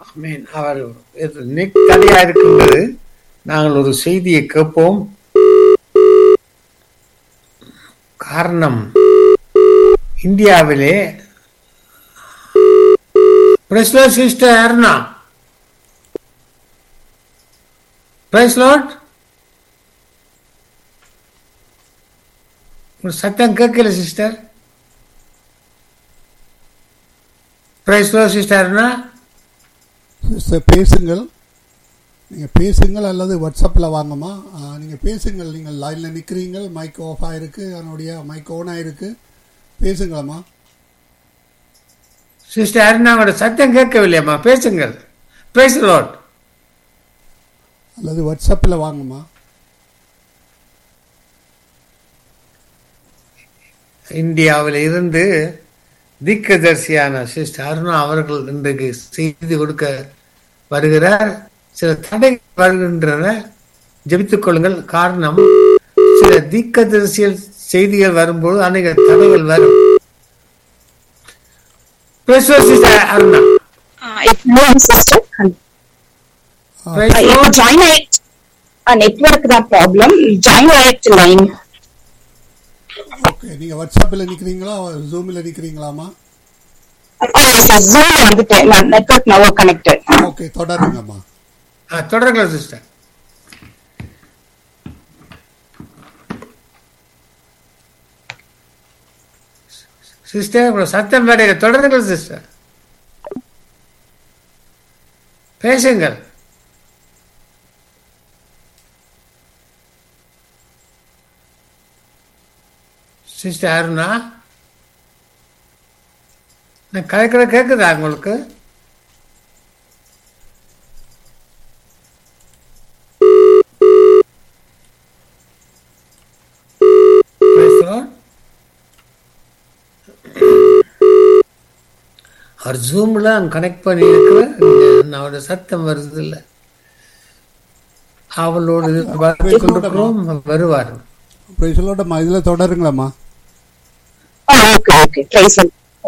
மீன் அவர் இது நெக் தடையா இருக்கின்றது நாங்கள் ஒரு செய்தியை கேட்போம் காரணம் இந்தியாவிலே பிரஸ்லோ சிஸ்டர் அருணா பிரஸ்லோட் ஒரு சத்தம் கேட்கல sister praise Lord sister Aruna sister பேசுங்கள் நீங்கள் பேசுங்கள் அல்லது வாட்ஸ்அப்பில் வாங்கம்மா நீங்கள் பேசுங்கள் நீங்கள் லைனில் நிற்கிறீங்கள் மைக் ஆஃப் ஆகிருக்கு அதனுடைய மைக் ஓன் ஆகிருக்கு பேசுங்களம்மா சிஸ்டர் அருணாவோட சத்தம் கேட்கவில்லையம்மா பேசுங்கள் பேசுலோட் அல்லது வாட்ஸ்அப்பில் வாங்கம்மா இந்தியாவில் இருந்து திக்கதர்சியான சிஸ்டர் அருணா அவர்கள் இன்றைக்கு செய்தி கொடுக்க வருகிறார் சில தடை வருகின்றன ஜெபித்துக் கொள்ளுங்கள் காரணம் சில திக்கதரிசியல் செய்திகள் வரும்போது அநேக தடைகள் வரும் பேசுவோம் sister Aruna sister Praise the இப்போ Lord. ஜாயின் ஆயிடுச்சு நெட்ஒர்க் தான் ப்ராப்ளம் ஜாயின் ஆயிடுச்சு லைன் ஓகே நீங்கள் வாட்ஸ்அப்பில் நிற்கிறீங்களா ஜூமில் நிற்கிறீங்களாம்மா ஜூம் வந்துட்டேன் நான் நெட்ஒர்க் நவோ கனெக்டட் ஓகே தொடருங்கம்மா ஆ, தொடருங்கள் சிஸ்டர் சிஸ்டர் உங்களோட சத்தம் வேற தொடருங்கள் சிஸ்டர் பேசுங்கள் சிஸ்டர் அருணா நான் கதைக்கிற கேட்குதா உங்களுக்கு Praise the Lord. அவர் ஜூம்ல கனெக்ட் பண்ணி இருக்கிற அவரோட சத்தம் வருது இல்ல அவளோடு வரவேற்று கொண்டிருக்கிறோம் வருவார் சொல்லட்டம்மா இதில் தொடருங்களம்மா okay okay praise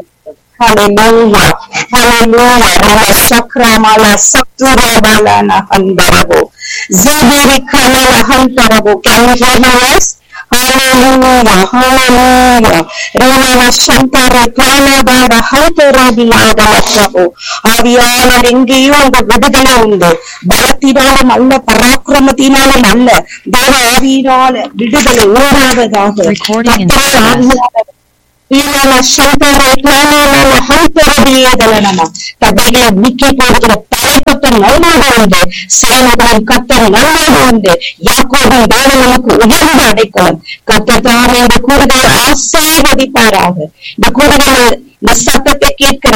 Hallelujah. Hallelujah. Rala sakramala sakturabala na handarabo. Zibiri kanala hantarabo. Can you hear me guys? Hallelujah. Hallelujah. Rala shantara kanabara hantarabiyadalaprabo. ஆவியானவர் எங்கேயும் அந்த விடுதலை உண்டு பலத்தினாலும் அல்ல பராக்கிரமத்தினாலும் அல்ல தேவ ஆவியினால விடுதலை உண்டாவதாக Recording in கர்த்தர் progress. ஆவியானவர் ஈனால சந்தர ஞானால ஹந்தரபியேதலனமா தடைகளை நீக்கி போடுகிற தலைப்பட்ட நல்வாக உண்டு சேனகளின் கத்தர் நல்வாக உண்டு யாக்கோபின் தேவன் நமக்கு உயர்ந்த அடைக்கலம் கத்தர் தாமே இந்த கூறுகளை ஆசீர்வதிப்பாராக இந்த கூறுகளை இந்த சத்தத்தை கேட்கிற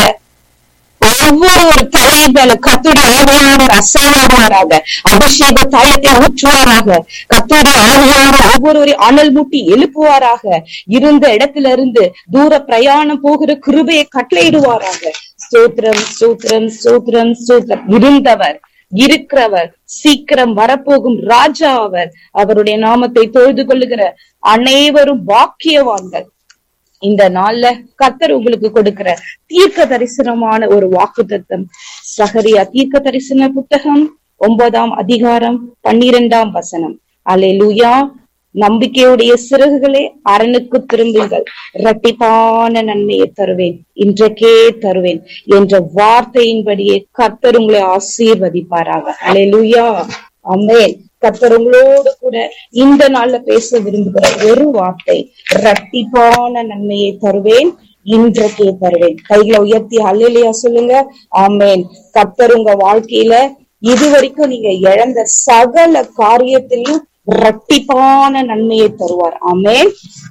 ஒவ்வொரு ஒரு தலையின் மேல கத்துடைய ஆவியானவர் அசைவாடுவாராக அபிஷேக தைலத்தை ஊற்றுவாராக கத்துடைய ஆவியானவர் ஒவ்வொருவரையும் அனல் மூட்டி எழுப்புவாராக இருந்த இடத்துல இருந்து தூர பிரயாணம் போகிற கிருபையை கட்டளையிடுவாராக ஸ்தோத்திரம் ஸ்தோத்திரம் ஸ்தோத்திரம் ஸ்தோத்திரம் இருந்தவர் இருக்கிறவர் சீக்கிரம் வரப்போகும் ராஜா அவர் அவருடைய நாமத்தை தொழுது கொள்ளுகிற அனைவரும் பாக்கியவான்கள் இந்த நாள்ல கத்தர் உங்களுக்கு கொடுக்கிற தீர்க்க தரிசனமான ஒரு வாக்கு தத்தம் சகரியா தீர்க்க தரிசன புத்தகம் ஒன்பதாம் அதிகாரம் பன்னிரெண்டாம் வசனம் அல்லேலூயா நம்பிக்கையுடைய சிறகுகளே அரணுக்கு திரும்புங்கள் இரட்டிப்பான நன்மையை தருவேன் இன்றைக்கே தருவேன் என்ற வார்த்தையின்படியே கர்த்தர் உங்களை ஆசீர்வதிப்பாராக அல்லேலூயா அமேன் கர்த்தர் உங்களோடு கூட இந்த நாள்ல பேச விரும்புகிற ஒரு வார்த்தை இரட்டிப்பான நன்மையை தருவேன் இன்றைக்கே தருவேன் கைகளை உயர்த்தி அல்லையா சொல்லுங்க ஆமேன் கர்த்தர் உங்க வாழ்க்கையில இதுவரைக்கும் நீங்க இழந்த சகல காரியத்திலும் இரட்டிப்பான நன்மையை தருவார் ஆமேன்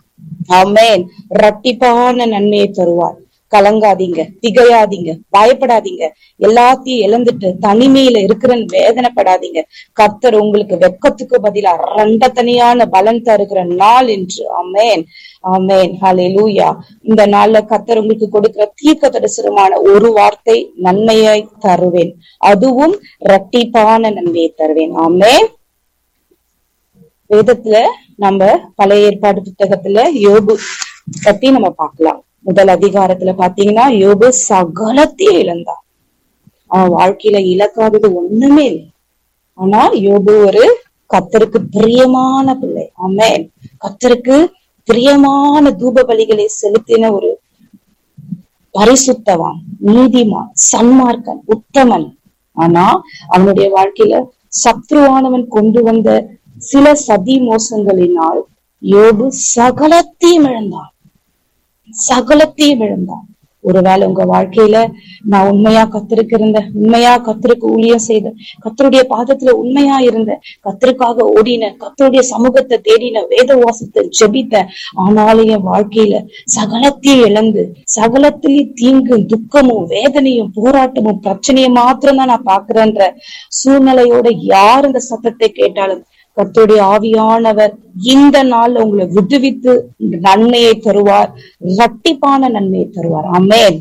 ஆமேன் இரட்டிப்பான நன்மையை தருவார் கலங்காதீங்க திகையாதீங்க பயப்படாதீங்க எல்லாத்தையும் இழந்துட்டு தனிமையில இருக்கிறன்னு வேதனைப்படாதீங்க கர்த்தர் உங்களுக்கு வெக்கத்துக்கு பதிலா ரெண்ட தனியான பலன் தருகிற நாள் என்று ஆமேன் ஆமேன் ஹalleluya இந்த நாள்ல கர்த்தர் உங்களுக்கு கொடுக்கிற தீர்க்க தரிசனமான ஒரு வார்த்தை நன்மையை தருவேன் அதுவும் இரட்டிப்பான நன்மையை தருவேன் ஆமேன் வேதத்துல நம்ம பழைய ஏற்பாடு புத்தகத்துல யோபு பத்தி நம்ம பார்க்கலாம் முதல் அதிகாரத்துல பாத்தீங்கன்னா யோபு சகலத்தையும் இழந்தார் அவன் வாழ்க்கையில இழக்காதது ஒண்ணுமே இல்லை ஆனா யோபு ஒரு கத்தருக்கு பிரியமான பிள்ளை ஆமென் கத்தருக்கு பிரியமான தூப பலிகளை செலுத்தின ஒரு பரிசுத்தவான் நீதிமான் சன்மார்க்கன் உத்தமன் ஆனா அவனுடைய வாழ்க்கையில சத்ருவானவன் கொண்டு வந்த சில சதி மோசங்களினால் யோபு சகலத்தையும் இழந்தான் சகலத்தையும் இழந்தான் ஒருவேளை உங்க வாழ்க்கையில நான் உண்மையா கத்திருக்கு இருந்தேன் உண்மையா கத்தருக்கு ஊழியம் செய்தேன் கத்தருடைய பாதத்துல உண்மையா இருந்தேன் கத்தருக்காக ஓடினேன் கத்தருடைய சமூகத்தை தேடின வேத வாசத்தை ஜெபித்தேன் ஆனாலும் என் வாழ்க்கையில சகலத்தையும் இழந்து சகலத்திலையும் தீங்கும் துக்கமும் வேதனையும் போராட்டமும் பிரச்சனையும் மாத்திரம் தான் நான் பாக்குறேன்ற சூழ்நிலையோட யார் இந்த சத்தத்தை கேட்டாலும் கர்த்தருடைய ஆவியானவர் இந்த நாள்ல உங்களை விடுவித்து நன்மையை தருவார் இரட்டிப்பான நன்மையை தருவார் அமேன்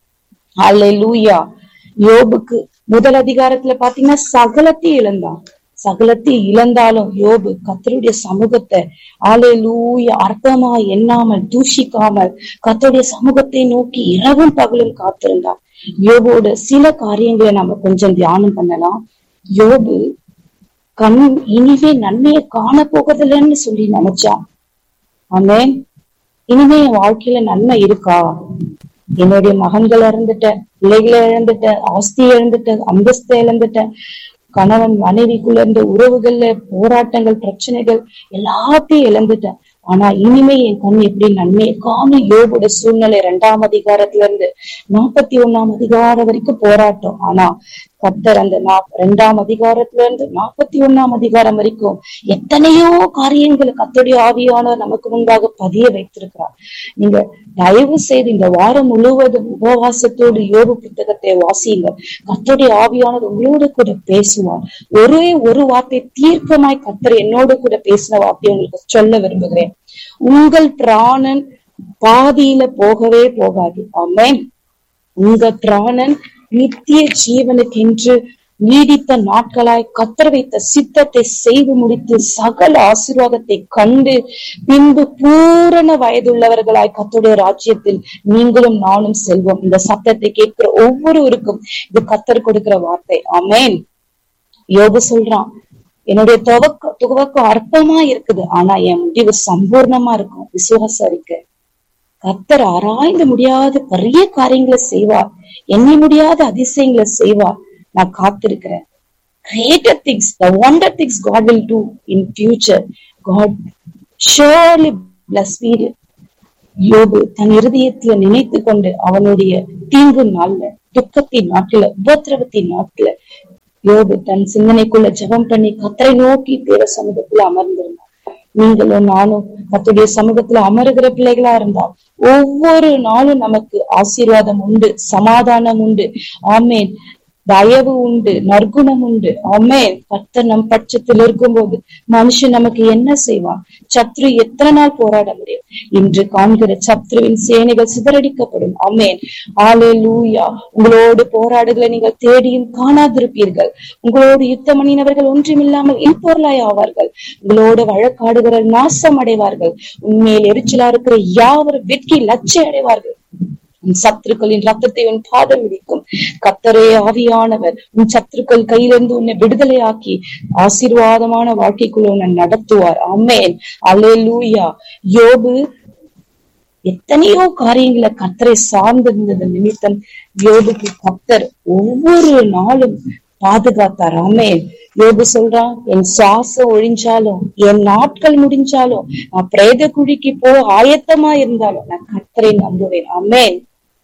அல்லேலூயா யோபுக்கு முதல் அதிகாரத்துல பாத்தீங்கன்னா சகலத்தையும் இழந்தான் சகலத்தையும் இழந்தாலும் யோபு கத்தருடைய சமூகத்தை ஆலையிலூய அர்த்தமா எண்ணாமல் தூஷிக்காமல் கத்தருடைய சமூகத்தை நோக்கி இரவும் பகலும் காத்திருந்தான் யோபோட சில காரியங்களை நம்ம கொஞ்சம் தியானம் பண்ணலாம் யோபு கண் இனிமே நன்மையை காண போகதில்லைன்னு சொல்லி நினைச்சான் ஆமென் இனிமே என் வாழ்க்கையில நன்மை இருக்கா என்னுடைய மகன்கள் இழந்துட்டேன் பிள்ளைகளை இழந்துட்டேன் ஆஸ்தியை இழந்துட்டேன் அந்தஸ்தை இழந்துட்டேன் கணவன் மனைவிக்குள்ள இருந்த உறவுகள்ல போராட்டங்கள் பிரச்சனைகள் எல்லாத்தையும் இழந்துட்டேன் ஆனா இனிமே என் கண் எப்படி நன்மை காம யோபோட சூழ்நிலை இரண்டாம் அதிகாரத்துல இருந்து நாற்பத்தி ஒண்ணாம் அதிகாரம் வரைக்கும் போராட்டம் ஆனா கத்தர் அந்த நா ரெண்டாம் அதிகாரத்துல இருந்து நாற்பத்தி ஒண்ணாம் அதிகாரம் வரைக்கும் எத்தனையோ காரியங்களை கத்தருடைய ஆவியானவர் நமக்கு முன்பாக பதிய வைத்திருக்கிறார் நீங்க தயவு செய்து இந்த வாரம் முழுவதும் உபவாசத்தோடு யோபு புத்தகத்தை வாசியுங்க கத்தருடைய ஆவியானவர் உங்களோடு கூட பேசுவார் ஒரே ஒரு வார்த்தை தீர்க்கமாய் கத்தர் என்னோடு கூட பேசின வார்த்தை உங்களுக்கு சொல்ல விரும்புகிறேன் உங்கள் பிராணன் பாதியில போகவே போகாது ஆமென் உங்க பிராணன் நித்திய ஜீவனுக்கென்று நீடித்த நாட்களாய் கத்தர் வைத்த சித்தத்தை செய்து முடித்து சகல ஆசீர்வாதத்தை கண்டு பின்பு பூரண வயதுள்ளவர்களாய் கத்தருடைய ராஜ்யத்தில் நீங்களும் நானும் செல்வோம் இந்த சத்தத்தை கேட்கிற ஒவ்வொருவருக்கும் இது கத்தர் கொடுக்கிற வார்த்தை ஆமென் யோபு சொல்றான் என்னுடைய துவக்க துவக்கம் அற்பமா இருக்குது ஆனா என் முடிவு சம்பூர்ணமா இருக்கும் விசுவாசம் இருக்கு கத்தர் ஆராய்ந்து முடியாத பெரிய காரியங்களை செய்வார் எண்ணி முடியாத அதிசயங்களை செய்வார் நான் காத்திருக்கிறேன் greater things the wonder things God will do in future God surely bless வீடு யோபு தன் இருதயத்துல நினைத்து கொண்டு அவனுடைய தீங்கு நாள்ல துக்கத்தின் நாட்கள உபத்திரவத்தின் நாட்கள யோபு தன் சிந்தனைக்குள்ள ஜெபம் பண்ணி கத்தரை நோக்கி தேவ சமூகத்துல அமர்ந்திருந்தார் நீங்களும் நானும் கத்துடைய சமூகத்துல அமருகிற பிள்ளைகளா இருந்தா ஒவ்வொரு நாளும் நமக்கு ஆசீர்வாதம் உண்டு சமாதானம் உண்டு ஆமேன் தயவு உண்டு நற்குணம் உண்டு ஆமேன் கர்த்தர் நம் பட்சத்தில் இருக்கும்போது மனுஷன் நமக்கு என்ன செய்வான் சத்ரு எத்தனை நாள் போராட முடியும் இன்று காண்கிற சத்ருவின் சேனைகள் சிதறடிக்கப்படும் ஆமேன் ஆலே லூயா உங்களோடு போராடுகளை நீங்கள் தேடியும் காணாதிருப்பீர்கள் உங்களோடு யுத்தம் பண்ணினவர்கள் ஒன்றுமில்லாமல் இன்பொருளாய் ஆவார்கள் உங்களோடு வழக்காடுகிற நாசம் அடைவார்கள் உண்மையில் எரிச்சலா இருக்கிற யாவரும் வெட்கி லட்சை அடைவார்கள் உன் சத்துருக்களின் ரத்தத்தை உன் பாதம் மிதிக்கும் கத்தரே ஆவியானவர் உன் சத்துருக்கள் கையிலிருந்து உன்னை விடுதலையாக்கி ஆசீர்வாதமான வாழ்க்கைக்குள்ள உன்னை நடத்துவார் அம்மேன் அலே லூயா யோபு எத்தனையோ காரியங்களை கத்தரை சார்ந்திருந்தது நிமித்தம் யோபுக்கு கத்தர் ஒவ்வொரு நாளும் பாதுகாத்தார் ஆமேன் யோபு சொல்றான் என் சுவாசம் ஒழிஞ்சாலும் என் நாட்கள் முடிஞ்சாலும் நான் பிரேத குழிக்கு போ ஆயத்தமா இருந்தாலும் நான் கத்தரை நம்புவேன் ஆமேன்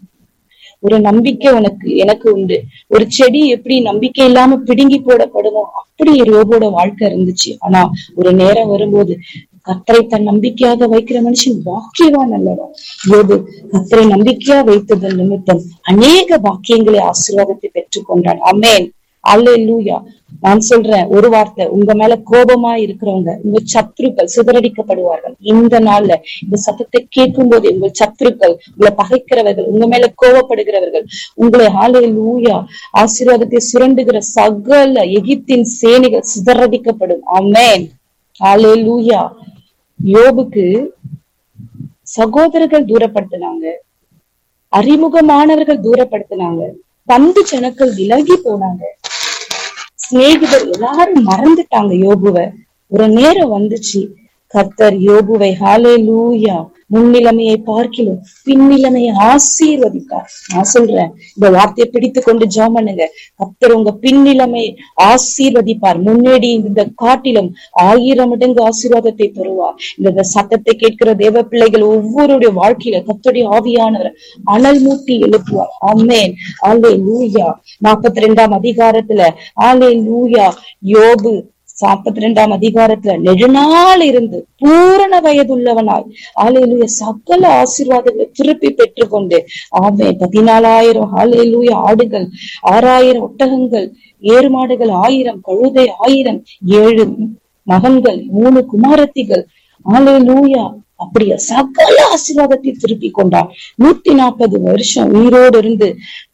ஒரு நம்பிக்கை உனக்கு எனக்கு உண்டு ஒரு செடி எப்படி நம்பிக்கை இல்லாம பிடுங்கி போடப்படுமோ அப்படி யோபோட வாழ்க்கை இருந்துச்சு ஆனா ஒரு நேரம் வரும்போது கத்தரை தன் நம்பிக்கையாக வைக்கிற மனுஷன் பாக்கியவான் அல்லவன் யோபு கத்தரை நம்பிக்கையா வைத்ததன் நிமித்தம் அநேக பாக்கியங்களை ஆசீர்வாதத்தை பெற்றுக் கொண்டான் அமேன் அல்லூயா நான் சொல்றேன் ஒரு வார்த்தை உங்க மேல கோபமா இருக்கிறவங்க உங்க சத்துருக்கள் சிதறடிக்கப்படுவார்கள் இந்த நாள்ல இந்த சத்தத்தை கேட்கும் போது உங்கள் சத்துருக்கள் உங்களை பகைக்கிறவர்கள் உங்க மேல கோபப்படுகிறவர்கள் உங்களை ஆலே லூயா ஆசீர்வாதத்தை சுரண்டுகிற சகல எகிப்தின் சேனைகள் சிதறடிக்கப்படும் ஆமேன் ஆலே லூயா யோபுக்கு சகோதரர்கள் தூரப்படுத்தினாங்க அறிமுகமானவர்கள் தூரப்படுத்தினாங்க பந்து ஜனக்கள் விலகி போனாங்க சிநேகிதர் எல்லாரும் மறந்துட்டாங்க யோபுவை ஒரு நேரம் வந்துச்சு கர்த்தர் யோபுவை ஹாலே லூயா முன்னிலைமையை பார்க்கிலும் பின்னிலைமையை ஆசீர்வதித்தார் நான் சொல்றேன் இந்த வார்த்தையை பிடித்து கொண்டு ஜாம் பண்ணுங்க கர்த்தர் உங்க பின்னிலைமை ஆசீர்வதிப்பார் முன்னேடி இந்த காட்டிலும் ஆயிரம் மடங்கு ஆசீர்வாதத்தை தருவார் இந்த சத்தத்தை கேட்கிற தேவ பிள்ளைகள் ஒவ்வொருடைய வாழ்க்கையில கர்த்தருடைய ஆவியானவர் அனல் மூட்டி எழுப்புவார் ஆமேன் ஆலே லூயா நாற்பத்தி ரெண்டாம் அதிகாரத்துல ஆலே லூயா யோபு நாற்பத்தி ரெண்டாம் அதிகாரத்துல நெடுநாள் இருந்து பூரண வயதுள்ளவனாய் ஆலையிலுய சகல ஆசீர்வாதங்களை திருப்பி பெற்றுக்கொண்டு ஆமே பதினாலாயிரம் ஆலையிலுய ஆடுகள் ஆறாயிரம் ஒட்டகங்கள் ஏறு மாடுகள் ஆயிரம் கழுதை ஆயிரம் ஏழு மகன்கள் மூணு குமாரத்திகள் ஆலையிலூயா அப்படியே சகல ஆசீர்வாதத்தை திருப்பி கொண்டார் நூத்தி நாற்பது வருஷம் உயிரோடு இருந்து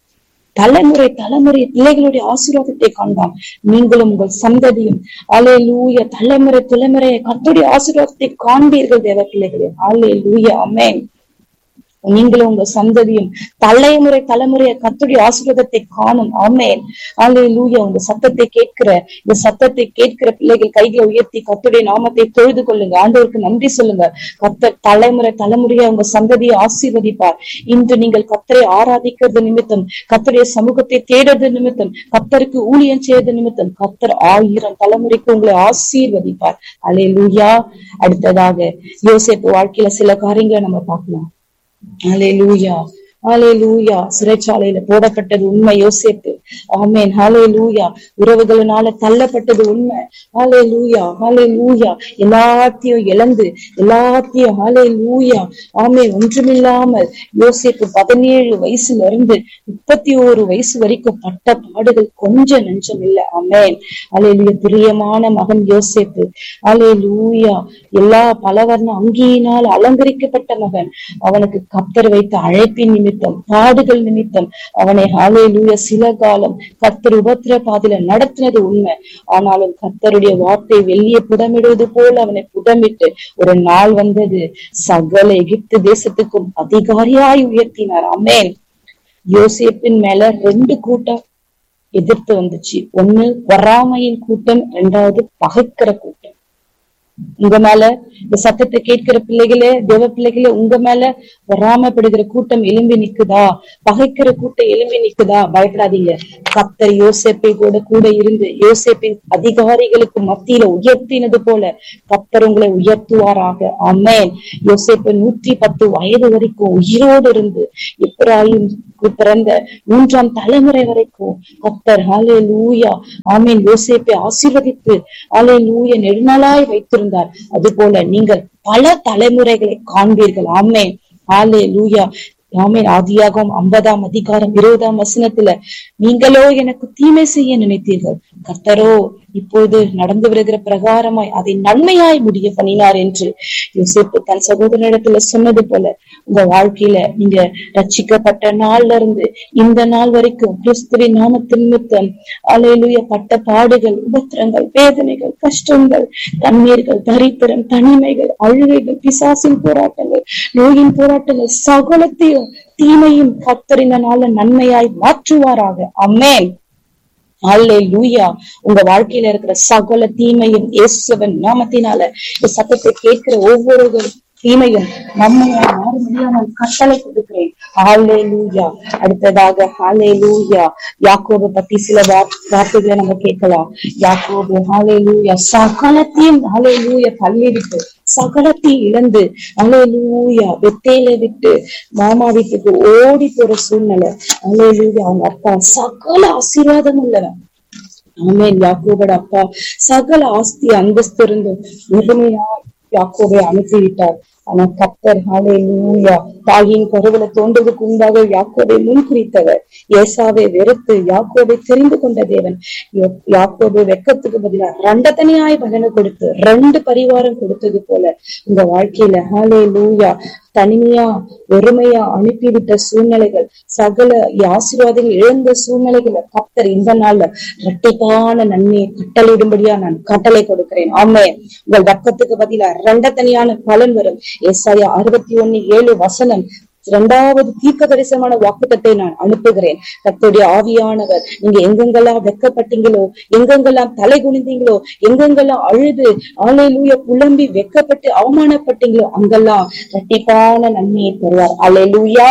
தலைமுறை தலைமுறை பிள்ளைகளுடைய ஆசீர்வாதத்தை காண்பான் நீங்களும் உங்கள் சந்ததியும் ஆலே லூய தலைமுறை தலைமுறையை கத்துடைய ஆசீர்வாதத்தை காண்பீர்கள் தேவ பிள்ளைகளே ஆலே லூய அமேன் நீங்களும் உங்க சந்ததியும் தலைமுறை தலைமுறைய கத்துடைய ஆசீர்வாதத்தை காணும் ஆமேன் ஆலே லூயா உங்க சத்தத்தை கேட்கிற இந்த சத்தத்தை கேட்கிற பிள்ளைகள் கைகளை உயர்த்தி கத்துடைய நாமத்தை தொழுது கொள்ளுங்க ஆண்டவருக்கு நன்றி சொல்லுங்க கத்த தலைமுறை தலைமுறையா உங்க சந்ததியை ஆசீர்வதிப்பார் இன்று நீங்கள் கத்தரை ஆராதிக்கிறது நிமித்தம் கத்தருடைய சமூகத்தை தேடுறது நிமித்தம் கத்தருக்கு ஊழியம் செய்யறது நிமித்தம் கத்தர் ஆயிரம் தலைமுறைக்கு உங்களை ஆசீர்வதிப்பார் அலே லூயா அடுத்ததாக யோசேப்பு வாழ்க்கையில சில காரியங்களை நம்ம பார்க்கலாம் ஹalleluya ஹalleluya சிறைச்சாலையில போடப்பட்டது உண்மை யோசேப்பு ஆமென் ஹalleluya உறவுகளினால தள்ளப்பட்டது உண்மை ஹalleluya ஹalleluya எல்லாத்தையும் இழந்து எல்லாத்தையும் ஹalleluya ஆமென் ஒன்றுமில்லாமல் யோசேப்பு பதினேழு வயசுல இருந்து முப்பத்தி ஓரு வயசு வரைக்கும் பட்ட பாடுகள் கொஞ்சம் நெஞ்சம் இல்ல ஆமென் ஹalleluya பிரியமான மகன் யோசேப்பு ஹalleluya எல்லா பலவர்ண அங்கியினால் அலங்கரிக்கப்பட்ட மகன் அவனுக்கு கத்தர் வைத்த அழைப்பின் நிமித்தம் பாடுகள் நிமித்தம் அவனை ஹalleluya சில காலம் கத்தர் உபத்திர பாதையில நடத்தினது உண்மை ஆனாலும் கத்தருடைய வார்த்தை வெளியே புடமிடுவது போல அவனை புடமிட்டு ஒரு நாள் வந்தது சகல எகிப்து தேசத்துக்கும் அதிகாரியாய் உயர்த்தினார் அமேன் யோசேப்பின் மேல ரெண்டு கூட்டம் எதிர்த்து வந்துச்சு ஒண்ணு பொறாமையின் கூட்டம் ரெண்டாவது பகைக்கிற கூட்டம் உங்க மேல இந்த சத்தத்தை கேட்கிற பிள்ளைகளே தேவ பிள்ளைகளே உங்க மேல பொறாமப்படுகிற கூட்டம் எலும்பி நிக்குதா பகைக்கிற கூட்டம் எலும்பி நிக்குதா பயப்படாதீங்க கத்தர் யோசேப்பை கூட கூட இருந்து யோசேப்பின் அதிகாரிகளுக்கு மத்தியில உயர்த்தினது போல கத்தர் உங்களை உயர்த்துவாராக அமேன் யோசேப்பு நூற்றி பத்து வயது வரைக்கும் உயிரோடு இருந்து இப்ராஹிம் பிறந்த மூன்றாம் தலைமுறை வரைக்கும் கத்தர் ஹாலே லூயா ஆமீன் யோசேப்பை ஆசீர்வதித்து ஹாலே லூய நெடுநாளாய் வைத்திருந்தார் அது போல நீங்கள் பல தலைமுறைகளை காண்பீர்கள் ஆமேன் ஹாலே லூயா ஆமேன் ஆதியாகம் ஐம்பதாம் அதிகாரம் இருபதாம் வசனத்துல நீங்களோ எனக்கு தீமை செய்ய நினைத்தீர்கள் கர்த்தரோ இப்போது நடந்து வருகிற பிரகாரமாய் அதை நன்மையாய் முடிய பண்ணினார் என்று யோசிப்பு தன் சகோதரனிடத்துல சொன்னது போல உங்க வாழ்க்கையில நீங்க ரட்சிக்கப்பட்ட நாள்ல இருந்து இந்த நாள் வரைக்கும் கிறிஸ்துவின் நாமத்தின் நிமித்தம் அலையிலுய பட்ட பாடுகள் உபத்திரங்கள் வேதனைகள் கஷ்டங்கள் கண்ணீர்கள் தரித்திரம் தனிமைகள் அழுகைகள் பிசாசின் போராட்டங்கள் நோயின் போராட்டங்கள் சகலத்தையும் தீமையும் கத்தரின நாள நன்மையாய் மாற்றுவாராக அம்மேன் அல்லே லூயா உங்க வாழ்க்கையில இருக்கிற சகல தீமையும் இயேசுவன் நாமத்தினால இந்த சத்தத்தை கேட்கிற ஒவ்வொரு தீமையும் நம்மையா மாற முடியாமல் கட்டளை கொடுக்கிறேன் ஹாலே லூயா அடுத்ததாக ஹாலே லூயா யாக்கோபு பத்தி சில வார்த்தைகளை நம்ம கேட்கலாம் யாக்கோபு ஹாலே லூயா சகலத்தையும் ஹாலே லூயா தள்ளிவிட்டு சகலத்தை இழந்து அலையலூயா வெத்தையில விட்டு மாமா வீட்டுக்கு ஓடி போற சூழ்நிலை அலையலூயா அவங்க அப்பா சகல ஆசீர்வாதம் உள்ளவன் ஆமேன் யாக்கோபோட அப்பா சகல ஆஸ்தி அந்தஸ்து இருந்தும் முழுமையா யாக்கோபை அனுப்பிவிட்டார் ஆனா கத்தர் ஹாலே லூயா தாயின் கருவில தோன்றதுக்கு முன்பாக யாக்கோவை முன்குறித்தவர் ஏசாவை வெறுத்து யாக்கோவை தெரிந்து கொண்ட தேவன் யாக்கோவை வெக்கத்துக்கு பதிலாக ரெண்ட தனியாய் பலனை கொடுத்து ரெண்டு பரிவாரம் கொடுத்தது போல உங்க வாழ்க்கையில ஹாலே லூயா தனிமையா வெறுமையா அனுப்பிவிட்ட சூழ்நிலைகள் சகல ஆசீர்வாதங்கள் இழந்த சூழ்நிலைகளை கத்தர் இந்த நாள்ல இரட்டைக்கான நன்மையை கட்டளையிடும்படியா நான் கட்டளை கொடுக்கிறேன் ஆமே உங்கள் வெக்கத்துக்கு பதிலா ரெண்ட தனியான பலன் வரும் ஏசாயா அறுபத்தி ஒண்ணு ஏழு வசனம் இரண்டாவது தீர்க்க தரிசனமான வாக்குத்தத்தை நான் அனுப்புகிறேன் கர்த்தருடைய ஆவியானவர் நீங்க எங்கெங்கெல்லாம் வெக்கப்பட்டீங்களோ எங்கெங்கெல்லாம் தலை குனிந்தீங்களோ எங்கெங்கெல்லாம் அழுது ஆலையிலூய புலம்பி வெக்கப்பட்டு அவமானப்பட்டீங்களோ அங்கெல்லாம் இரட்டிப்பான நன்மையை தருவார் அலையிலூயா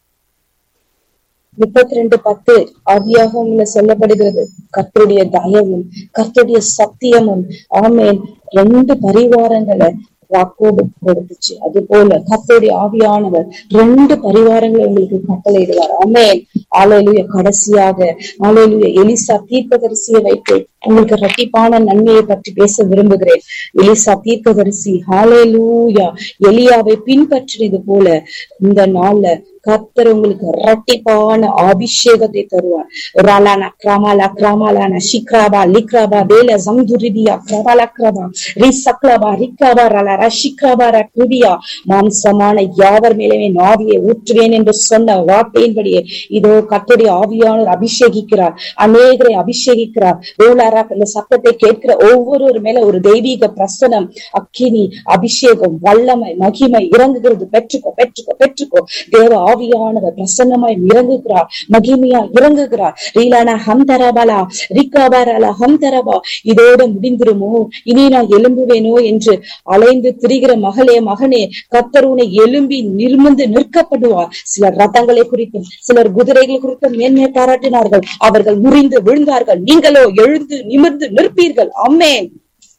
முப்பத்தி ரெண்டு பத்து ஆதியாகம்ல சொல்லப்படுகிறது கர்த்தருடைய தயவும் கர்த்தருடைய சத்தியமும் ஆமேன் ரெண்டு பரிவாரங்களை யாக்கோபு கொடுத்துச்சு அது போல கர்த்தருடைய ஆவியானவர் ரெண்டு பரிவாரங்களை உங்களுக்கு கட்டளையிடுவார் ஆமேன் ஆலையிலுய கடைசியாக ஆலையிலுய எலிசா தீர்க்கதரிசியை வைத்து உங்களுக்கு இரட்டிப்பான நன்மையை பற்றி பேச விரும்புகிறேன் எலிசா தீர்க்கதரிசி ஹாலேலூயா எலியாவை பின்பற்றினது போல இந்த நாள்ல கர்த்தர் உங்களுக்கு இரட்டிப்பான அபிஷேகத்தை தருவார் ராலானா கிராமாலா கிராமாலானா ஷிக்ராபா லிக்ராபா வேல ஜம்துரிபியா கிரபாலா கிரபா ரிசக்லபா ரிக்காபா ரலாரா ஷிக்ராபா ரக்ருபியா மாம்சமான யாவர் மேலே ஆவியை ஊற்றுவேன் என்று சொன்ன வார்த்தையின்படியே இதோ கர்த்தருடைய ஆவியானவர் அபிஷேகிக்கிறார் அநேகரை அபிஷேகிக்கிறார் ஓலாரா இந்த சத்தத்தை கேட்கிற ஒவ்வொருவர் மேல ஒரு தெய்வீக பிரசனம் அக்கினி அபிஷேகம் வல்லமை மகிமை இறங்குகிறது பெற்றுக்கோ பெற்றுக்கோ பெற்றுக்கோ தேவ ஆவியானவர் பிரசன்னமாய் இறங்குகிறார் மகிமையா இறங்குகிறார் ரீலானா ஹம் தரபாலா ரிக்காபாரலா ஹம் தரபா இதோட முடிந்துருமோ இனி நான் எழும்புவேனோ என்று அலைந்து திரிகிற மகளே மகனே கர்த்தர் உன்னை எழும்பி நிர்மந்து நிற்கப்படுவார் சிலர் ரத்தங்களை குறித்தும் சிலர் குதிரைகள் குறித்தும் மேன்மை பாராட்டினார்கள் அவர்கள் முறிந்து விழுந்தார்கள் நீங்களோ எழுந்து நிமிர்ந்து நிற்பீர்கள் அம்மேன்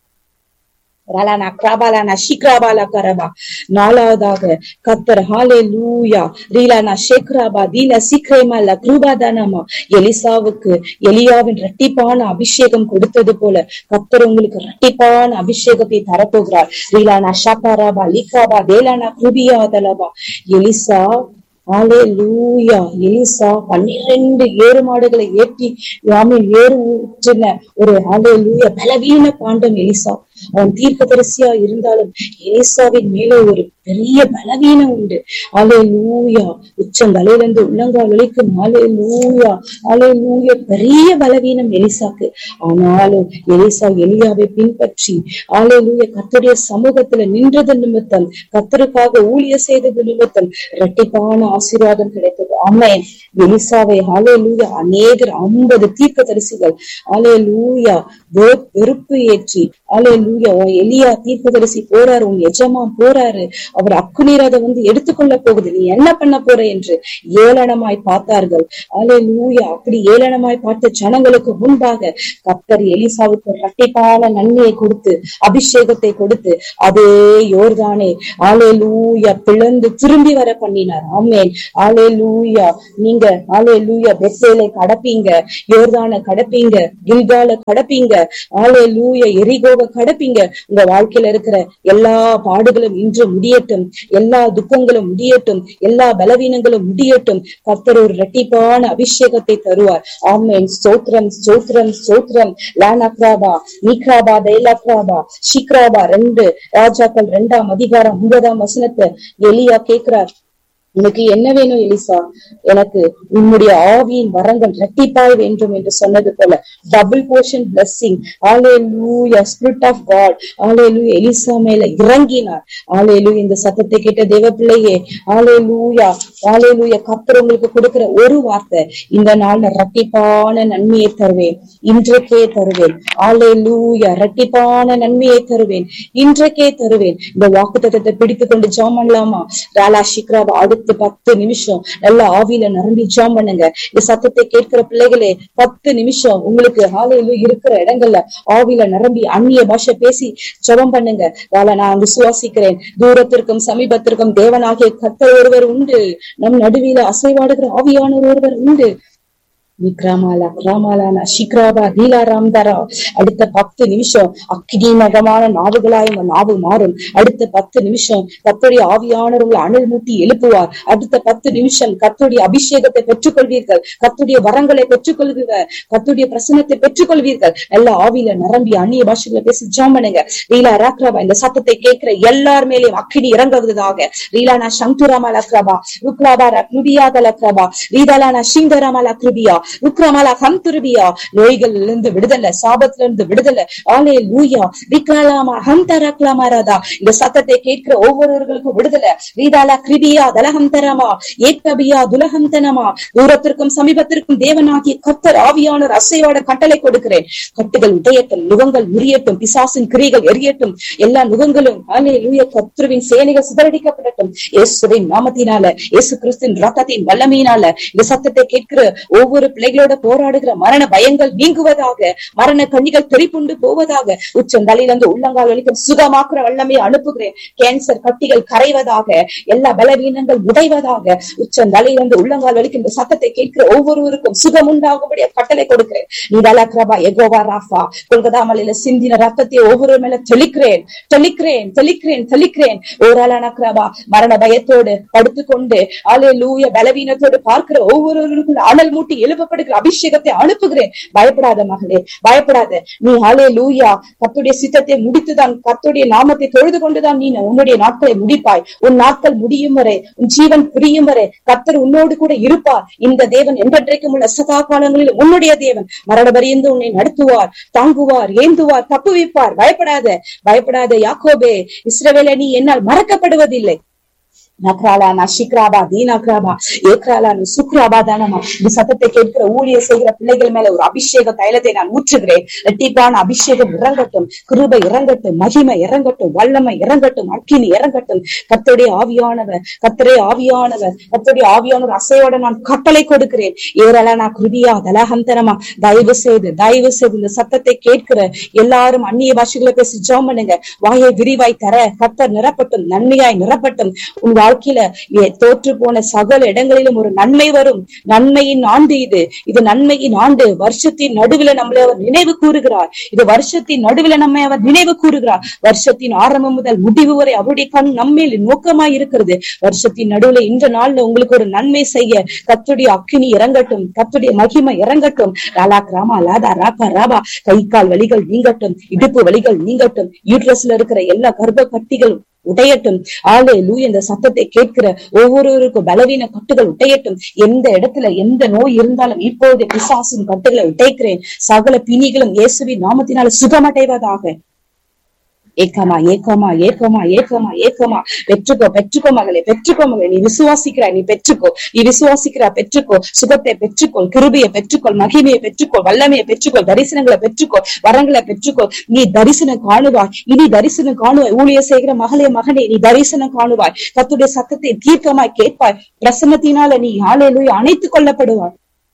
ரலானா கிராபாலானா ஷிக்ராபாலா கரபா நாலாவதாக கத்தர் ஹாலே லூயா ரீலானா ஷேக்ராபா தீல சீக்கிரமால கிருபாதானமா எலிசாவுக்கு எலியாவின் இரட்டிப்பான அபிஷேகம் கொடுத்தது போல கத்தர் உங்களுக்கு இரட்டிப்பான அபிஷேகத்தை தரப்போகிறார் ரீலானா ஷாக்காராபா லீக்ராபா தேலானா குருபியா தலபா எலிசா ஆலே லூயா எலிசா பன்னிரண்டு ஏறு மாடுகளை ஏற்றி யாமில் ஏறு ஊற்றின ஒரு ஆலே லூயா பலவீன பாண்டம் எலிசா அவன் தீர்க்கதரிசியா இருந்தாலும் எலிசாவின் மேலே ஒரு பெரிய பலவீனம் உண்டு ஆலே லூயா உச்சந்தலையிலிருந்து உள்ளங்கால் வலிக்கும் ஆலே லூயா ஆலே லூயா பெரிய பலவீனம் எலிசாக்கு ஆனாலும் எலிசா எலியாவை பின்பற்றி ஆலே லூயா கத்தருடைய சமூகத்துல நின்றது நிமித்தம் கத்தருக்காக ஊழிய செய்தது நிமித்தம் இரட்டிப்பான ஆசீர்வாதம் கிடைத்தது ஆமேன் எலிசாவை ஆலே லூயா அநேகர் ஐம்பது தீர்க்க தரிசிகள் ஆலே லூயா வெறுப்பு ஏற்றி ஆலே லூயா எலியா தீர்க்கதரிசி போறாரு உன் எஜமா போறாரு அவர் அக்குநீர் வந்து எடுத்துக்கொள்ள போகுது நீ என்ன பண்ண போற என்று ஏளனமாய் பார்த்தார்கள் ஆலே லூயா அப்படி ஏளனமாய் பார்த்த ஜனங்களுக்கு முன்பாக கத்தர் எலிசாவுக்கு இரட்டிப்பான நன்மையை கொடுத்து அபிஷேகத்தை கொடுத்து அதே யோர்தானே ஆலே லூயா பிளந்து திரும்பி வர பண்ணினார் ஆமேன் ஆலே லூயா நீங்க ஆலே லூயா பெத்தேலை கடப்பீங்க யோர்தான கடப்பீங்க கில்கால கடப்பீங்க ஆலே லூயா எரிகோவை கடப்பீங்க உங்க வாழ்க்கையில இருக்கிற எல்லா பாடுகளும் இன்று முடியட்டும் எல்லா துக்கங்களும் முடியட்டும் எல்லா பலவீனங்களும் முடியட்டும் கர்த்தர் ஒரு இரட்டிப்பான அபிஷேகத்தை தருவார் ஆமேன் ஸ்தோத்ரம் ஸ்தோத்ரம் ஸ்தோத்ரம் லானக்ராபா நீக்ராபா தைலாக்ராபா ஷிக்ராபா ரெண்டு ராஜாக்கள் ரெண்டாம் அதிகாரம் ஒன்பதாம் வசனத்தை எலியா கேட்கிறார் உனக்கு என்ன வேணும் எலிசா எனக்கு உன்னுடைய ஆவியின் வரங்கள் இரட்டிப்பாய் வேண்டும் என்று சொன்னது போல டபுள் போர்ஷன் பிளஸ்ஸிங் ஆலே லூயா ஸ்பிரிட் ஆஃப் காட் ஆலே லூ எலிசா மேல இறங்கினார் ஆலே லூ இந்த சத்தத்தை கேட்ட தேவ பிள்ளையே ஆலே லூயா ஆலே லூயா கத்தர் உங்களுக்கு கொடுக்கிற ஒரு வார்த்தை இந்த நாள்ல இரட்டிப்பான நன்மையை தருவேன் இன்றைக்கே தருவேன் ஆலே லூயா இரட்டிப்பான நன்மையை தருவேன் இன்றைக்கே தருவேன் இந்த வாக்கு தத்தத்தை பிடித்து கொண்டு ஜாம் பண்ணலாமா ராலா சிக்ராவா அடுத்த பத்து நிமிஷம் நல்ல ஆவியில நிரம்பி ஜாம் பண்ணுங்க இந்த சத்தத்தை கேட்கிற பிள்ளைகளே பத்து நிமிஷம் உங்களுக்கு ஆலையில இருக்கிற இடங்கள்ல ஆவியில நிரம்பி அந்நிய பாஷை பேசி ஜபம் பண்ணுங்க வேலை நான் விசுவாசிக்கிறேன் தூரத்திற்கும் சமீபத்திற்கும் தேவனாகிய கத்தர் ஒருவர் உண்டு நம் நடுவில அசைவாடுகிற ஆவியானவர் ஒருவர் உண்டு விக்ரமாலா கிராமாலானா ஷிக்ராபா தீலா ராம்தாரா அடுத்த பத்து நிமிஷம் அக்னிமகமான நாவுகளாய் உங்க நாவு மாறும் அடுத்த பத்து நிமிஷம் கத்தோடைய ஆவியானவர் உங்களை அனல் மூட்டி எழுப்புவார் அடுத்த பத்து நிமிஷம் கத்தோடைய அபிஷேகத்தை பெற்றுக்கொள்வீர்கள் கத்துடைய வரங்களை பெற்றுக்கொள்வீர்கள் கத்துடைய பிரசனத்தை பெற்றுக்கொள்வீர்கள் எல்லா ஆவியில நிரம்பி அந்நிய பாஷைகளை பேசி ஜாம் பண்ணுங்க ரீலா ராக்ரபா இந்த சத்தத்தை கேட்கிற எல்லார் மேலேயும் அக்கினி இறங்குவதாக ரீலானா சங்குராமா லக்ரபா ருக்லாபா ரக்னுபியா லக்ரபா ரீதாலானா சிங்கராமா லக்ருபியா உக்ரமாலா ஹம் துருபியா நோய்கள்ல இருந்து விடுதலை சாபத்துல இருந்து விடுதலை ஆலே லூயா விக்ரலாமா ஹம் தரக்லாமாராதா இந்த சத்தத்தை கேட்கிற ஒவ்வொருவர்களுக்கும் விடுதலை ரீதாலா கிருபியா தலகம் தரமா ஏக்கபியா துலகம் தனமா தூரத்திற்கும் சமீபத்திற்கும் தேவனாகிய கத்தர் ஆவியானவர் அசைவாட கட்டளை கொடுக்கிறேன் கட்டுகள் உடையட்டும் நுகங்கள் முறியட்டும் பிசாசின் கிரிகள் எரியட்டும் எல்லா நுகங்களும் ஆலே லூய கத்துருவின் சேனைகள் சிதறடிக்கப்படட்டும் இயேசுவின் நாமத்தினால இயேசு கிறிஸ்துவின் ரத்தத்தின் வல்லமையினால இந்த சத்தத்தை கேட்கிற ஒவ்வொரு பிள்ளைகளோட போராடுகிற மரண பயங்கள் நீங்குவதாக மரண கண்ணிகள் தெரிப்புண்டு போவதாக உச்சம் தலையிலிருந்து உள்ளங்கால் வலிக்கும் சுகமாக்குற வல்லமையை அனுப்புகிறேன் கேன்சர் கட்டிகள் கரைவதாக எல்லா பலவீனங்கள் உடைவதாக உச்சம் தலையிலிருந்து உள்ளங்கால் வலிக்கும் இந்த சத்தத்தை கேட்கிற ஒவ்வொருவருக்கும் சுகம் உண்டாகும்படிய கட்டளை கொடுக்கிறேன் நீ தலக்ரபா எகோவா ராஃபா கொல்கதா மலையில சிந்தின ரத்தத்தை ஒவ்வொரு மேல தெளிக்கிறேன் தெளிக்கிறேன் தெளிக்கிறேன் தெளிக்கிறேன் ஓராளான கிரபா மரண பயத்தோடு படுத்துக்கொண்டு ஆலே லூய பலவீனத்தோடு பார்க்கிற ஒவ்வொருவருக்கும் அனல் மூட்டி எழுப்பப்படுகிற அபிஷேகத்தை அனுப்புகிறேன் பயப்படாத மகளே பயப்படாத நீ ஆலே லூயா கத்துடைய சித்தத்தை முடித்துதான் கத்துடைய நாமத்தை தொழுது கொண்டுதான் நீ உன்னுடைய நாட்களை முடிப்பாய் உன் நாட்கள் முடியும் வரை உன் ஜீவன் புரியும் வரை கத்தர் உன்னோடு கூட இருப்பார் இந்த தேவன் என்றென்றைக்கும் உள்ள சதா காலங்களில் உன்னுடைய தேவன் மரண பரியந்து உன்னை நடத்துவார் தாங்குவார் ஏந்துவார் தப்புவிப்பார் பயப்படாத பயப்படாத யாக்கோபே இஸ்ரவேல நீ என்னால் மறக்கப்படுவதில்லை நக்ராலா நஷிக்ராபா தீனக்ராபா ஏக்ராலா சுக்ராபா தானமா இந்த சத்தத்தை கேட்கிற ஊழியர் செய்கிற பிள்ளைகள் மேல ஒரு அபிஷேக தைலத்தை நான் ஊற்றுகிறேன் ரெட்டிப்பான அபிஷேகம் இறங்கட்டும் கிருபை இறங்கட்டும் மகிமை இறங்கட்டும் வல்லமை இறங்கட்டும் அக்கினி இறங்கட்டும் கத்தருடைய ஆவியானவர் கத்தரே ஆவியானவர் கத்தருடைய ஆவியானவர் அசையோட நான் கட்டளை கொடுக்கிறேன் ஏரலா நான் கிருபியா தலஹந்தரமா தயவு செய்து தயவு செய்து இந்த சத்தத்தை கேட்கிற எல்லாரும் அந்நிய பாஷைகளை பேசி ஜோம் பண்ணுங்க வாயை விரிவாய் தர கத்தர் நிரப்பட்டும் நன்மையாய் நிரப்பட்டும் உன் வாழ்க்கையில ஏ- தோற்று போன சகல இடங்களிலும் ஒரு நன்மை வரும் நன்மையின் ஆண்டு இது இது நன்மையின் ஆண்டு வருஷத்தின் நடுவில் நம்மளை அவர் நினைவு கூறுகிறார் இது வருஷத்தின் நடுவில் நம்மை அவர் நினைவு கூறுகிறார் வருஷத்தின் ஆரம்பம் முதல் முடிவு வரை அவருடைய கண் நம்மேல் நோக்கமாய் இருக்கிறது வருஷத்தின் நடுவுல இந்த நாள்ல உங்களுக்கு ஒரு நன்மை செய்ய கத்துடைய அக்கினி இறங்கட்டும் கத்துடைய மகிமை இறங்கட்டும் ராலா கிராமா லாதா ராபா ராபா கை கால் வலிகள் நீங்கட்டும் இடுப்பு வலிகள் நீங்கட்டும் யூட்ரஸ்ல இருக்கிற எல்லா கர்ப்ப கட்டிகளும் உடையட்டும் ஆலே லூ இந்த சத்தத்தை கேட்கிற ஒவ்வொருவருக்கும் பலவீன கட்டுகள் உடையட்டும் எந்த இடத்துல எந்த நோய் இருந்தாலும் இப்போது பிசாசின் கட்டுகளை உடைக்கிறேன் சகல பிணிகளும் இயேசுவின் நாமத்தினால சுகமடைவதாக ஏக்கமா ஏக்கமா ஏக்கமா ஏக்கமா ஏக்கமா பெற்றுக்கோ பெற்றுக்கோ மகளே பெற்றுக்கோ மகளே நீ விசுவாசிக்கிறாய் நீ பெற்றுக்கோ நீ விசுவாசிக்கிறா பெற்றுக்கோ சுகத்தை பெற்றுக்கொள் கிருபையை பெற்றுக்கொள் மகிமையை பெற்றுக்கொள் வல்லமையை பெற்றுக்கொள் தரிசனங்களை பெற்றுக்கோ வரங்களை பெற்றுக்கோ நீ தரிசனம் காணுவாய் இனி தரிசனம் காணுவாய் ஊழிய செய்கிற மகளே மகனே நீ தரிசனம் காணுவாய் கத்துடைய சத்தத்தை தீர்க்கமாய் கேட்பாய் பிரசன்னத்தினால நீ ஆலையிலூய் அணைத்துக் கொள்ளப்படுவாய்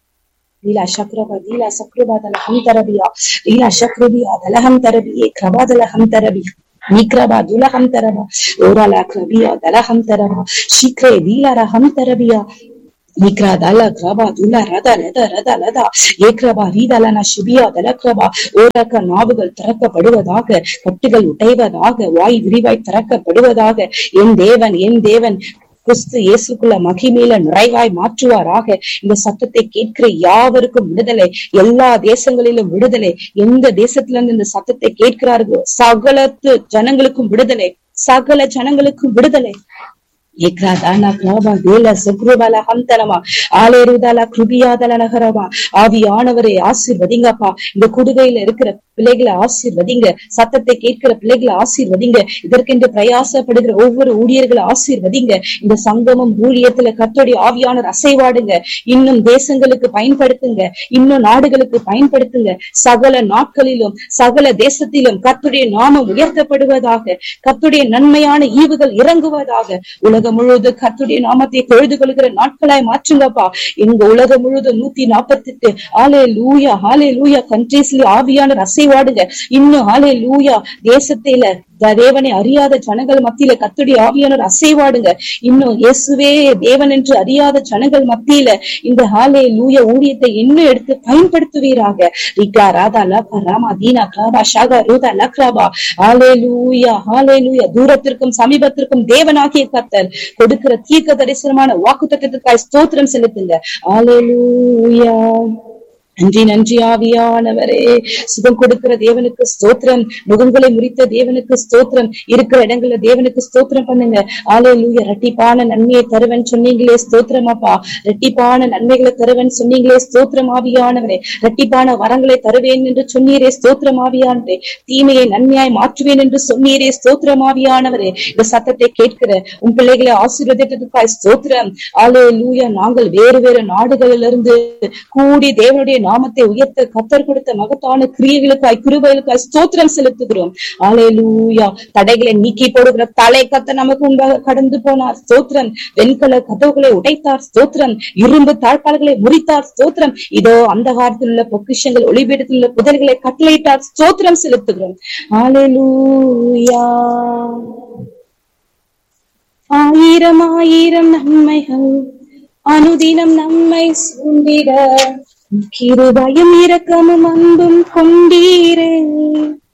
லீலா சக்ரபா லீலா சக்ரபா தலஹம் தரபியா லீலா சக்ரபியா தலஹம் தரபியே கிரபா தலஹம் தரபி நிக்ரபா துலஹம் தரபா ஓராலா கிரபியா தலஹம் தரபா சீக்கிரே லீலா ரஹம் தரபியா நிக்ரா தல கிரபா துலா ரத லத ரத லதா ஏக்ரபா ரீதலன சிபியா தலக்ரபா ஓரக்க நாவுகள் திறக்கப்படுவதாக கட்டுகள் உடைவதாக வாய் விரிவாய் திறக்கப்படுவதாக என் தேவன் என் தேவன் கிறிஸ்து இயேசுக்குள்ள மகிமையில நிறைவாய் மாற்றுவாராக இந்த சத்தத்தை கேட்கிற யாவருக்கும் விடுதலை எல்லா தேசங்களிலும் விடுதலை எந்த தேசத்துல இருந்து இந்த சத்தத்தை கேட்கிறார்களோ சகலத்து ஜனங்களுக்கும் விடுதலை சகல ஜனங்களுக்கும் விடுதலை ஏக்ராதானா கிராபா வேல சுக்ருபல ஹந்தனமா ஆலேருதாலா கிருபியாதல நகரமா ஆவியானவரை ஆசீர்வதிங்கப்பா இந்த குடுகையில இருக்கிற பிள்ளைகளை ஆசீர்வதிங்க சத்தத்தை கேட்கிற பிள்ளைகளை ஆசீர்வதிங்க இதற்கென்று பிரயாசப்படுகிற ஒவ்வொரு ஊழியர்களை ஆசீர்வதிங்க இந்த சங்கமம் ஊழியத்துல கத்தோடைய ஆவியானவர் அசைவாடுங்க இன்னும் தேசங்களுக்கு பயன்படுத்துங்க இன்னும் நாடுகளுக்கு பயன்படுத்துங்க சகல நாட்களிலும் சகல தேசத்திலும் கத்துடைய நாமம் உயர்த்தப்படுவதாக கத்துடைய நன்மையான ஈவுகள் இறங்குவதாக உலகம் முழுவதும் கத்துடைய நாமத்தை தொழுது கொள்கிற நாட்களாய் மாற்றுங்கப்பா எங்க உலகம் முழுவதும் நூத்தி நாற்பத்தி எட்டு ஆலே லூயா ஆலே லூயா கண்ட்ரீஸ்ல ஆவியானவர் அசைவாடுங்க இன்னும் ஆலே லூயா தேசத்தில த- தேவனை அறியாத ஜனங்கள் மத்தியில கத்துடைய ஆவியானவர் அசைவாடுங்க இன்னும் இயேசுவே தேவன் என்று அறியாத ஜனங்கள் மத்தியில இந்த ஹாலே லூயா ஊழியத்தை இன்னும் எடுத்து பயன்படுத்துவீராக ரிகா ராதா லகா ராமா தீனா கிராபா ஷாகா ரூதா லக்ராபா ஹாலே லூயா ஹாலே லூயா தூரத்திற்கும் சமீபத்திற்கும் தேவனாகிய கர்த்தர் கொடுக்கிற தீர்க்க தரிசனமான வாக்கு தத்துவத்துக்காய் ஸ்தோத்திரம் செலுத்துங்க ஹாலே லூயா நன்றி நன்றி ஆவியானவரே சுகம் கொடுக்கிற தேவனுக்கு ஸ்தோத்திரம் முகங்களை முறித்த தேவனுக்கு ஸ்தோத்திரம் இருக்கிற இடங்கள்ல தேவனுக்கு ஸ்தோத்திரம் பண்ணுங்க ஆலையிலூய ரெட்டிப்பான நன்மையை தருவன் சொன்னீங்களே ஸ்தோத்திரமாப்பா ரெட்டிப்பான நன்மைகளை தருவன் சொன்னீங்களே ஸ்தோத்திரம் ஆவியானவரே ரெட்டிப்பான வரங்களை தருவேன் என்று சொன்னீரே ஸ்தோத்திரம் ஆவியானவரே தீமையை நன்மையாய் மாற்றுவேன் என்று சொன்னீரே ஸ்தோத்திரம் ஆவியானவரே இந்த சத்தத்தை கேட்கிற உன் பிள்ளைகளை ஆசீர்வதித்ததுக்காய் ஸ்தோத்திரம் ஆலையிலூயா நாங்கள் வேறு வேறு நாடுகளிலிருந்து கூடி தேவனுடைய நாமத்தை உயர்த்த கத்தர் கொடுத்த மகத்தான கிரியைகளுக்காய் கிருபைகளுக்காய் ஸ்தோத்திரம் செலுத்துகிறோம் ஆலேலூயா தடைகளை நீக்கி போடுகிற தலை கத்த நமக்கு முன்பாக கடந்து போனார் ஸ்தோத்திரம் வெண்கல கதவுகளை உடைத்தார் ஸ்தோத்திரம் இரும்பு தாழ்பால்களை முறித்தார் ஸ்தோத்திரம் இதோ அந்த காலத்தில் உள்ள பொக்கிஷங்கள் ஒளிபீடத்தில் உள்ள புதல்களை கட்டளையிட்டார் ஸ்தோத்திரம் செலுத்துகிறோம் ஆலேலூயா ஆயிரம் ஆயிரம் நன்மைகள் அனுதினம் நம்மை சூண்டிட கிருபையும் இரக்கமும் அன்பும் கொண்டீரே